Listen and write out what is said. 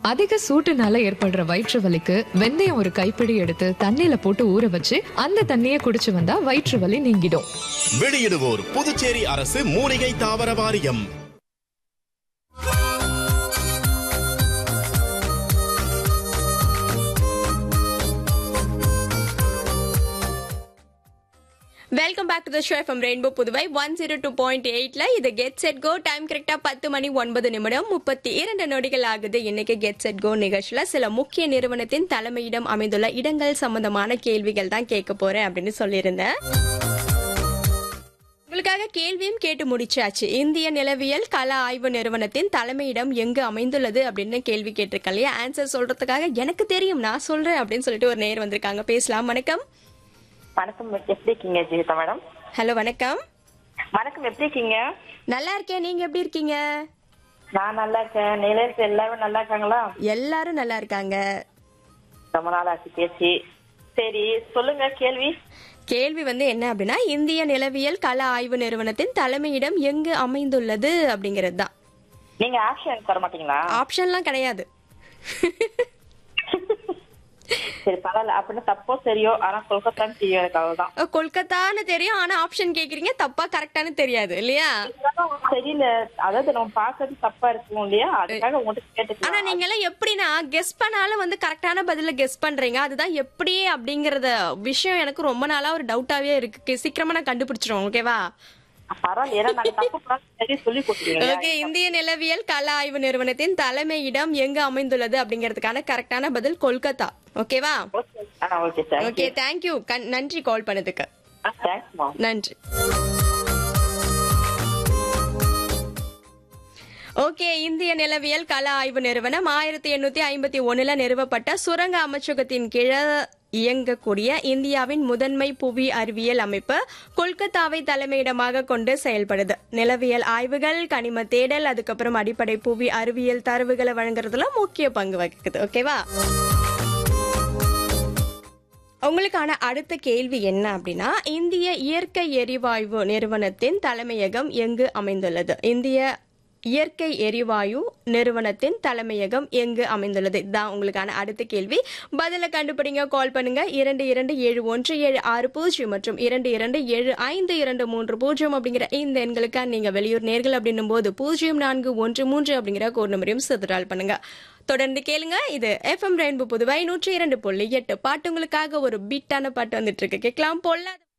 அதிக சூட்டுனால ஏற்படுற வயிற்று வலிக்கு வெந்தயம் ஒரு கைப்பிடி எடுத்து தண்ணியில போட்டு ஊற வச்சு அந்த தண்ணியை குடிச்சு வந்தா வயிற்று வலி நீங்கிடும் வெளியிடுவோர் புதுச்சேரி அரசு மூலிகை தாவர வாரியம் welcome back to the show from rainbow Puduvai one zero two point எயிட்ல இது கெட் செட் கோ டைம் கரெக்டா பத்து மணி ஒன்பது நிமிடம் முப்பத்தி இரண்டு நொடிகள் ஆகுது இன்னைக்கு கெட் செட் கோ நிகழ்ச்சியில சில முக்கிய நிறுவனத்தின் தலைமையிடம் அமைந்துள்ள இடங்கள் சம்பந்தமான கேள்விகள் தான் கேட்க போறேன் அப்படின்னு சொல்லியிருந்தேன் உங்களுக்காக கேள்வியும் கேட்டு முடிச்சாச்சு இந்திய நிலவியல் கல ஆய்வு நிறுவனத்தின் தலைமையிடம் எங்கு அமைந்துள்ளது அப்படின்னு கேள்வி கேட்டிருக்கேன் இல்லையா ஆன்சர் சொல்றதுக்காக எனக்கு தெரியும் நான் சொல்றேன் அப்படின்னு சொல்லிட்டு ஒரு நேர் வந்திருக்காங்க பேசலாம் வணக்கம் வணக்கம் எப்படி இருக்கீங்க ஜீவிதா மேடம் ஹலோ வணக்கம் வணக்கம் எப்படி இருக்கீங்க நல்லா இருக்கேன் நீங்க எப்படி இருக்கீங்க நான் நல்லா இருக்கேன் நிலையத்தில் எல்லாரும் நல்லா இருக்காங்களா எல்லாரும் நல்லா இருக்காங்க ரொம்ப நாள் ஆச்சு பேசி சரி சொல்லுங்க கேள்வி கேள்வி வந்து என்ன அப்படின்னா இந்திய நிலவியல் கள ஆய்வு நிறுவனத்தின் தலைமையிடம் எங்கு அமைந்துள்ளது அப்படிங்கிறது தான் நீங்க ஆப்ஷன் தர மாட்டீங்களா ஆப்ஷன்லாம் கிடையாது சரி பரவாயில்ல அப்படின்னு தப்போ சரியோ ஆனா கொல்கத்தான்னு தெரியும் எனக்கு அவ்வளவுதான் அஹ், கொல்கத்தான்னு தெரியும் ஆனா ஆப்ஷன் கேக்குறீங்க தப்பா கரெக்டானு தெரியாது இல்லையா இருந்தாலும் உங்களுக்கு தெரியல அதாவது நம்ம பாக்குறது தப்பா இருக்கும் இல்லையா அதுக்காக உங்கள்கிட்ட ஆனா கேட்டுக்கலாம் நீங்க எல்லாம் எப்படின்னா கெஸ் பண்ணாலும் வந்து கரெக்டான பதில கெஸ் பண்றீங்க அதுதான் எப்படி அப்படிங்கறத விஷயம் எனக்கு ரொம்ப நாளா ஒரு டவுட்டாவே இருக்கு சீக்கிரமா நான் கண்டுபிடிச்சிருவோம் ஓகேவா பரவாயில்ல ஏன்னா நாங்க தப்பு பண்ணாலும் சரி சொல்லி கொடுத்துருவீங்க ஓகே இந்திய நிலவியல் கள ஆய்வு நிறுவனத்தின் தலைமையிடம் எங்கு அமைந்துள்ளது அப்படிங்கிறதுக்கான கரெக்டான பதில் கொல்கத்தா ஓகேவா ஓகே ஆ ஓகே சார் ஓகே தேங்க்யூ நன்றி கால் பண்ணதுக்கு தேங்க்ஸ் மா நன்றி ஓகே இந்திய நிலவியல் கள ஆய்வு நிறுவனம் ஆயிரத்தி எண்ணூத்தி ஐம்பத்தி ஒண்ணுல நிறுவப்பட்ட சுரங்க அமைச்சகத்தின் கீழ இயங்கக்கூடிய இந்தியாவின் முதன்மை புவி அறிவியல் அமைப்பு கொல்கத்தாவை தலைமையிடமாக கொண்டு செயல்படுது நிலவியல் ஆய்வுகள் கனிம தேடல் அதுக்கப்புறம் அடிப்படை புவி அறிவியல் தரவுகளை வழங்குறதுல முக்கிய பங்கு வகிக்குது ஓகேவா உங்களுக்கான அடுத்த கேள்வி என்ன அப்படின்னா இந்திய இயற்கை எரிவாயு நிறுவனத்தின் தலைமையகம் எங்கு அமைந்துள்ளது இந்திய இயற்கை எரிவாயு நிறுவனத்தின் தலைமையகம் எங்கு அமைந்துள்ளது இதுதான் உங்களுக்கான அடுத்த கேள்வி பதில கண்டுபிடிங்க கால் பண்ணுங்க இரண்டு இரண்டு ஏழு ஒன்று ஏழு ஆறு பூஜ்ஜியம் மற்றும் இரண்டு இரண்டு ஏழு ஐந்து இரண்டு மூன்று பூஜ்ஜியம் அப்படிங்கிற இந்த எண்களுக்கு நீங்க வெளியூர் நேர்கள் அப்படின்னும் போது பூஜ்ஜியம் நான்கு ஒன்று மூன்று அப்படிங்கிற கோட் நம்பரையும் சிதறால் பண்ணுங்க தொடர்ந்து கேளுங்க இது எஃப்எம் ரெயின்போ புதுவை நூற்றி இரண்டு புள்ளி எட்டு பாட்டு உங்களுக்காக ஒரு பீட்டான பாட்டு வந்துட்டு இருக்கு கேட்கலாம் பொல்லாத